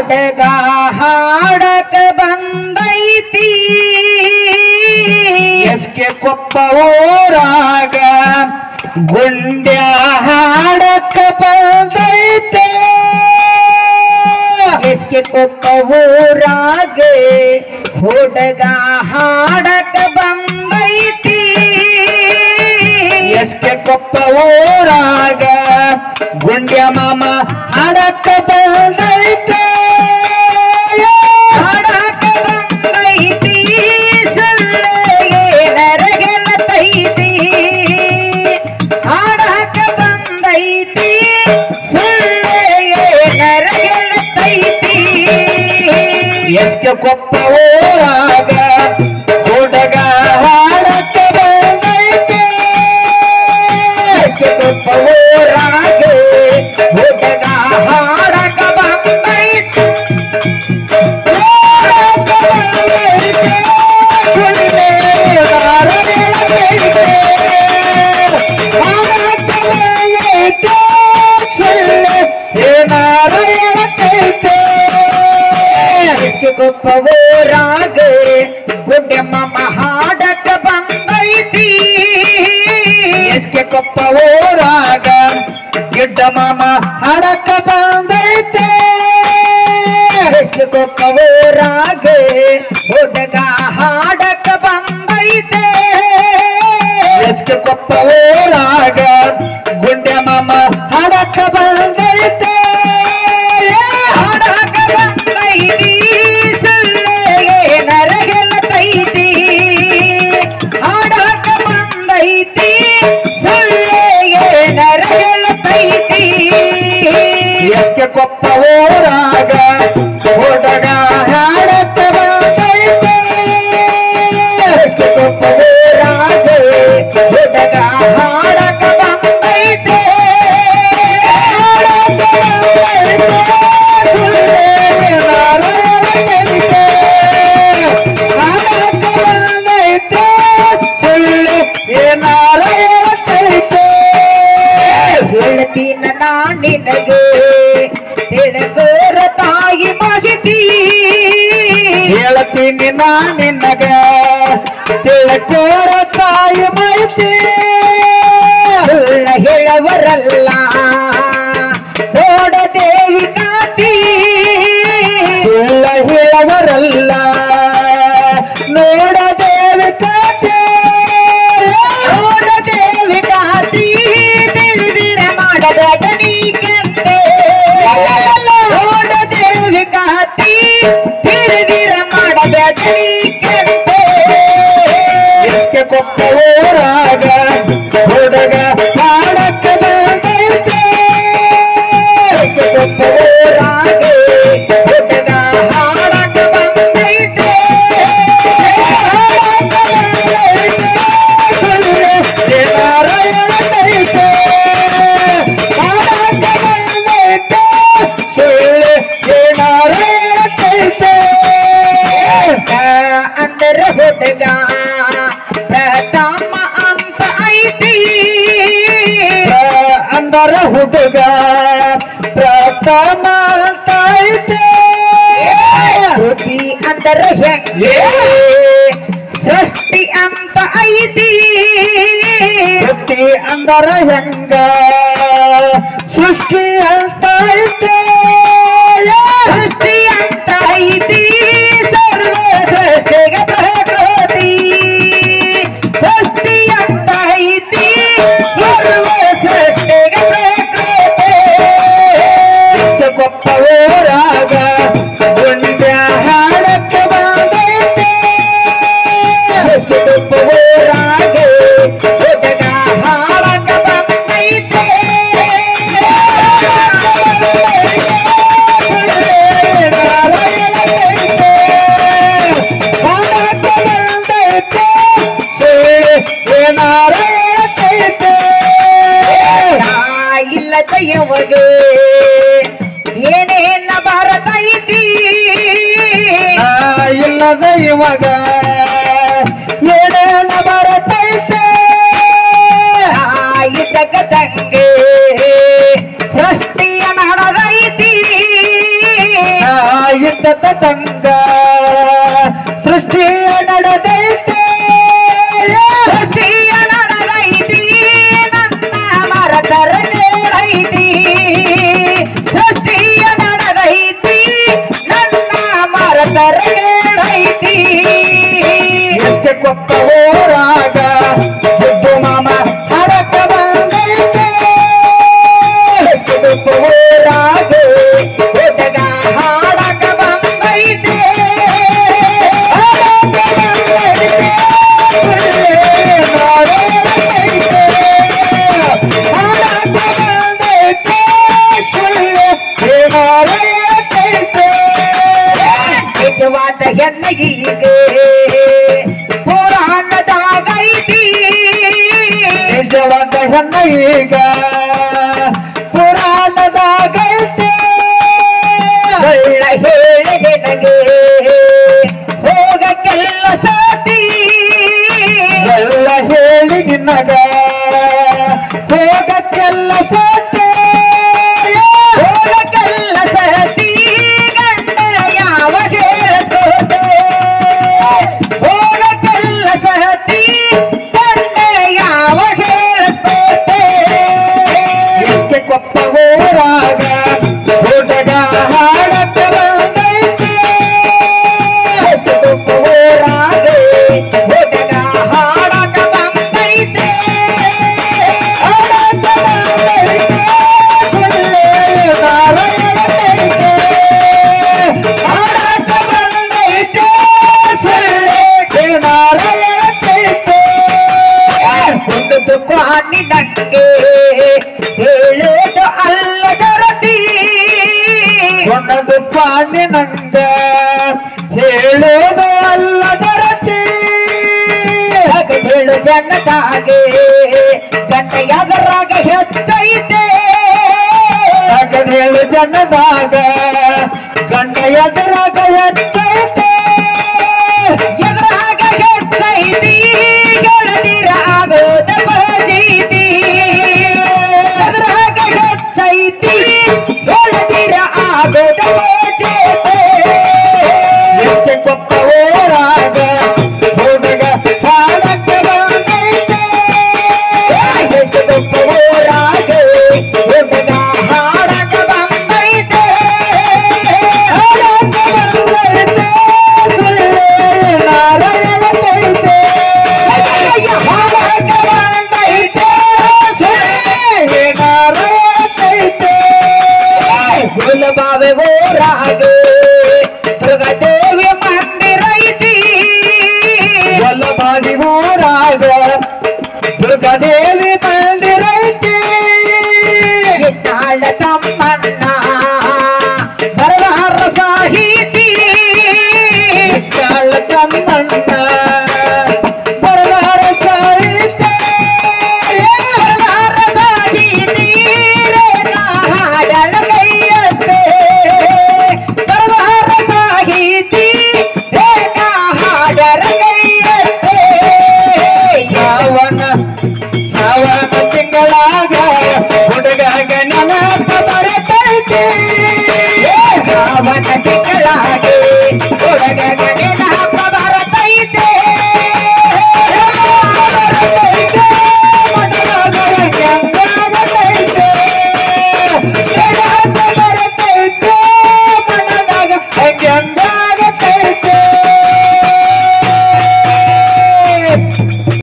ಹುಡುಗ ಹಾಡಕ ಬಂದೈತಿ ಎಸ್ಕೆ ಕೊಪ್ಪ ಊರಾಗ ಗುಂಡ್ಯ ಹಾಡಕ್ಕ ಬಂದೈತೆ ಎಸ್ಕೆ ಕೊಪ್ಪ ಊರಾಗ ಹುಡುಗ ಹಾಡಕ ಬಂದೈತಿ ಎಸ್ಕೆ ಕೊಪ್ಪ ಊರಾಗ ಗುಂಡ್ಯ ಮಾಮ ಹಾಡಕ್ಕ ಬಂದೈತೆ ಹಾಡಕ ಬಂದೈತಿ ಸೊಳ್ಳೆಗೆ ನರಗೆನತೈತಿ ಹಾಡಕ ಬಂದೈತಿ ಸೊಳ್ಳೆಗೆ ನರಗೆನತೈತಿ ಎಸ್ಕೆ ಕೊಪ್ಪ ಊರಾಗ ಹುಡುಗ ಹಾಡಕ್ಕ ಬಂದೈತೆ ಎಸ್ಕೆ ಕೊಪ್ಪ ಊರಾಗ ಹುಡುಗ ಹಾಡಕ್ಕ ಬಂದೈತೆ ಕೊಪ್ಪ ಊರಾಗ ಗುಡ್ಡೆಮ್ಮ ಹಾಡಕ ಬಂದೈತಿ ಎಸ್ಕೆ ಕೊಪ್ಪ ಊರಾಗ ಗಿಡ್ಡ ಮಾಮ ಹಡಕ ಬಂದೈತೆ ಎಸ್ಕೆ ಕೊಪ್ಪ ಊರಾಗ ಹುಡುಗ ಹಾಡಕ ಬಂದೈತೆ ಎಸ್ಕೆ ಕೊಪ್ಪ ಊರಾಗ ಗುಂಡೆ ಮಾಮ ಹಡಕ ಬಂದೈತೆ ಹಾಡಕ ಬಂದೈತಿ ಸೊಳ್ಳೆಗೆ ನರಗೆನತೈತಿ ಹಾಡಕ ಬಂದೈತಿ ಸೊಳ್ಳೆಗೆ ನರಗೆನತೈತಿ ಎಸ್ಕೆ ಕೊಪ್ಪ ಊರಾಗ ಹುಡುಗ ಹಡಕ ಬಂದೈತೆ ಎಸ್ಕೆ ಕೊಪ್ಪ ಊರಾಗ ಹುಡುಗ ಹಡಕ ಬಂದೈತೆ ಹೇಳ್ತೀನ ನಾನಿನಗೆ ತಿಳಗೋರ ತಾಯಿ ಮಾಹಿತಿ ಹೇಳ್ತೀನಿ ನಾ ನಿನಗ ತಿಳ್ಕೋರ ತಾಯಿ ಮಾಹಿತಿ ಸುಳ್ಳ ಹೇಳವರಲ್ಲ ನೋಡ ದೇವಿ ಕಾತಿ ಸುಳ್ಳ ಹೇಳವರಲ್ಲ ನೋಡ ದೇವಿ ಕಾತೆ ನೋಡ ದೇವಿ ಕಾತಿ ತಿಳಿದಿರ ಮಾಡಬೇಡ ನೀ ಕೆಂತೆ ನೋಡ ದೇವಿ ಕಾತಿ ತಿಳಿದಿರ ಮಾಡಬೇಡ ನೀ ಕೆಂತೆ ಎಸ್ಕೆ ಕೊಪ್ಪ ಊರಾಗ ಹುಡುಗ ಹಾಡಕ್ಕ ಬಂದೈತೆ ಎಸ್ಕೆ ಕೊಪ್ಪ ಊರಾಗ ಹುಡುಗ ಹಾಡಕ ಬಂದೈತೆ ಹಾಡಕ ಬಂದೈತೆ ಅಂದರ ಹುಡುಗ ಪ್ರಥಮ ಅಂತ ಐತಿ ಅಂದರ ಹುಡುಗ ಪ್ರಥಮ ತಾಯ್ತೆ ಹುಡುಗಿ ಅಂದರ ಹೆಂಗೆ ಸೃಷ್ಟಿ ಅಂತ ಐತಿ ಸೃಷ್ಟಿ ಅಂದರ ಹೆಂಗ ಸೃಷ್ಟಿ ಅಂತ ಐತೆ ಸೃಷ್ಟಿ ಅಂತ ಐತಿ ಸರ್ವ ಸೃಷ್ಟಿಗೆ ಪ್ರಕೃತಿ ಸೃಷ್ಟಿ ಅಂತ ಐತಿ ಸರ್ವ ಸೃಷ್ಟಿಗೆ ಪ್ರಕೃತಿ ಇಷ್ಟ ಕೊಪ್ಪ ಊರಾಗ ಗುಂಡ್ಯ ಹಾಡಕ್ಕ ಬಂದೈತೆ ಇಷ್ಟ ಕೊಪ್ಪ ಊರಾಗ ಹುಡುಗ ಹಾಡಕ ಬಂದೈತೆ ಇಲ್ಲದ ಯವಗೆ ಏನೇನ ಬರತೈತಿ ಇಲ್ಲದ ಇವಾಗ ಏನೇನ ಬರತೈತೆ ಇದ್ದಗದಂಗೆ ಸೃಷ್ಟಿಯ ನಡೆದೈತಿ ಸತತ ತಂಗ ಸೃಷ್ಟಿಯ ನಡೆದೈತೆ ಸೃಷ್ಟಿಯ ನಡೆದೈತಿ ನನ್ನ ಮರತರ ಕೇಳೈತಿ ಸೃಷ್ಟಿಯ ನಡೆದೈತಿ ನನ್ನ ಮರತರ ಕೇಳೈತಿ ಎಷ್ಟೇ ಕೊಪ್ಪ ಹೋರಾಗ ಸಿದ್ದು ಮಾಮ ಹರಕ ಬಂದೈತೆ ಎಷ್ಟೇ ಕೊಪ್ಪ ಹೋರಾಗ ಹುಡುಗ ಹಾಡಕ ಬಂದೈತೆ ಹರಕ ಬಂದೈತೆ ಸುಳ್ಳೆ ನಾಡೈತೆ ಹರಕ ಬಂದೈತೆ ಸುಳ್ಳೆ ನಾಡೈತೆ ನಿಜವಾದ ಹೆಣ್ಣಗೀಗೆ ಪುರಾಣದಾಗೈತಿ ನಿಜವಾದ ಹೆಣ್ಣ ಈಗ ಪುರಾಣದಾಗೈತೆ ಒಳ್ಳ ಹೇಳಿದೆ ನನಗೆ ಹೋಗ ಕೆಲಸತಿ ಎಲ್ಲ ಹೇಳಿ ನಿನ್ನಗ ಹೋಗಕ್ಕೆಲ್ಲ ಸೋತೆ ಹೋಗ ಕೆಲಸತಿ ಗಂಡ ಯಾವ ಹೇಳ್ತೋತೆ ಹೋಗ ಕೆಲಸತಿ ಗಂಡ ಯಾವ ಹೇಳ್ತೋತೆ ಎಷ್ಟೇ ಕೊಪ್ಪ ಹೋರಾಗ ಹುಡುಗ ಹಾಡಕ್ಕ ಬಂದೈತೆ ಎಷ್ಟು ಕೊಪ್ಪ ಊರಾಗೆ ಹುಡುಗ ಹಾಡಕ ಬಂದೈತೆ ಹಾಡಕ್ಕ ಬಂದೈತೆ ಸುಳ್ಳೆ ನಾರಾಯಣೈತೆ ಹಾಡಕ್ಕ ಬಂದೈತೆ ಸುಳ್ಳೆ ನಾರಾಯಣೈತೆ ಒಂದು ಕಾಣಿನಕ್ಕೆ ಹೇಳೋದು ಅಲ್ಲದರತಿ ಒಂದೊಂದು ಪಾಣಿ ನಂಗ ಹೇಳೋದು ಅಲ್ಲದರತಿ ಹೇಳು ಜನತಾಗೆ ಗಂಡ ಎದರಾಗ ಹೆಚ್ಚೈತೆ ಹೇಳು ಜನದಾಗ ಗಂಡ ಎದುರಾಗ ಹೆಚ್ಚೈತೆ ಎದರಾಗ ಹೆಚ್ಚೈತಿ ಗೆಳದಿರಾಗೋದ ಬಜೈತಿ ಎದರಾಗ ಹೆಚ್ಚೈತಿ ಗೆಳದಿರ ಆಗೋದ ಬಜೈತಿ ಎಷ್ಟೇ ಕೊಪ್ಪ ಓರಾಗ ಹುಡುಗ ಹಾಡಕ್ಕೆ ಬಂದೈತೆ ಎಷ್ಟು ಗొప్ప ಊರಾಗೆ ಹುಡುಗ ಹಾಡಕ ಬಂದೈತೆ ಹಾಡಕ್ಕೆ ಬಂದೈತೆ ಸುಳ್ಳೆ ನಾರಾಯಣೈತೆ ಹಾಡಕ್ಕೆ ಬಂದೈತೆ ಸುಳ್ಳೆ ನಾರಾಯಣೈತೆ ಗುಲಬಾವೆ ಊರಾಗೆ ಮೃಗದೇವಿ ಮಂದಿರ ಐತಿ ವಲ್ಲಭಾದಿ ಊರಾಗ ದುರ್ಗಾದೇವಿ ಮಂದಿರೈತಿ ಇದ್ದಾಳ ತಮ್ಮಣ್ಣ ಬರಲಾರ ಸಾಹಿತಿ ಕಾಳ ತಮ್ಮಣ್ಣ ಬರಲಾರ ಸಾಹಿತ್ಯ ಬರಲಾರ ಸಾಹಿತಿ ರೇಖಾ ಹಾಡಳ ಕೈಯತ್ತೆ ಬರಲಾರ ಸಾಹಿತಿ ರೇಖಾ ಹಾಡರ ಕೈಯತ್ತೆ ಸಾವನ ಸಾವನ ತಿಂಗಳಾಗ ಹುಡುಗಾಗ ನೆನಪ ಬರತೈತಿ ಸಾವನ ತಿಂಗಳಾಗೆ ಹುಡುಗನ